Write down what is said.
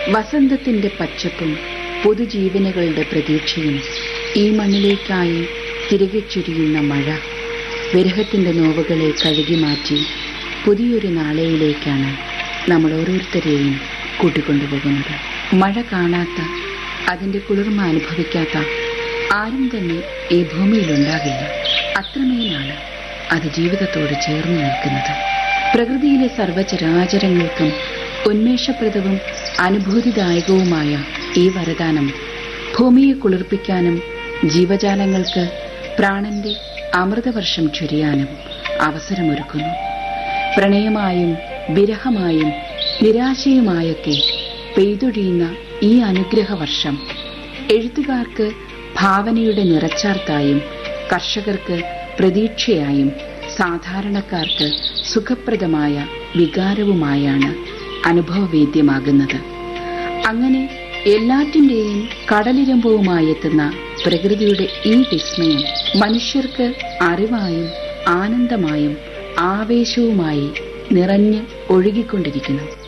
വസന്തത്തിന്റെ പച്ചപ്പും പുതുജീവനുകളുടെ പ്രതീക്ഷയും ഈ മണ്ണിലേക്കായി തിരികെ ചുരിയുന്ന മഴ വിരഹത്തിന്റെ നോവുകളെ കഴുകി മാറ്റി പുതിയൊരു നാളെയിലേക്കാണ് നമ്മൾ ഓരോരുത്തരെയും കൂട്ടിക്കൊണ്ടുപോകുന്നത് മഴ കാണാത്ത അതിന്റെ കുളിർമ അനുഭവിക്കാത്ത ആരും തന്നെ ഈ ഭൂമിയിലുണ്ടാകില്ല അത്രമേലാണ് അത് ജീവിതത്തോട് ചേർന്ന് നിൽക്കുന്നത് പ്രകൃതിയിലെ സർവചരാചരങ്ങൾക്കും ഉന്മേഷപ്രദവും അനുഭൂതിദായകവുമായ ഈ വരദാനം ഭൂമിയെ കുളിർപ്പിക്കാനും ജീവജാലങ്ങൾക്ക് പ്രാണന്റെ അമൃതവർഷം ചൊരിയാനും അവസരമൊരുക്കുന്നു പ്രണയമായും വിരഹമായും നിരാശയുമായൊക്കെ പെയ്തൊഴിയുന്ന ഈ അനുഗ്രഹ വർഷം എഴുത്തുകാർക്ക് ഭാവനയുടെ നിറച്ചാർത്തായും കർഷകർക്ക് പ്രതീക്ഷയായും സാധാരണക്കാർക്ക് സുഖപ്രദമായ വികാരവുമായാണ് അനുഭവവേദ്യമാകുന്നത് അങ്ങനെ എല്ലാറ്റിന്റെയും കടലിരമ്പവുമായെത്തുന്ന പ്രകൃതിയുടെ ഈ വിസ്മയം മനുഷ്യർക്ക് അറിവായും ആനന്ദമായും ആവേശവുമായി നിറഞ്ഞ് ഒഴുകിക്കൊണ്ടിരിക്കുന്നു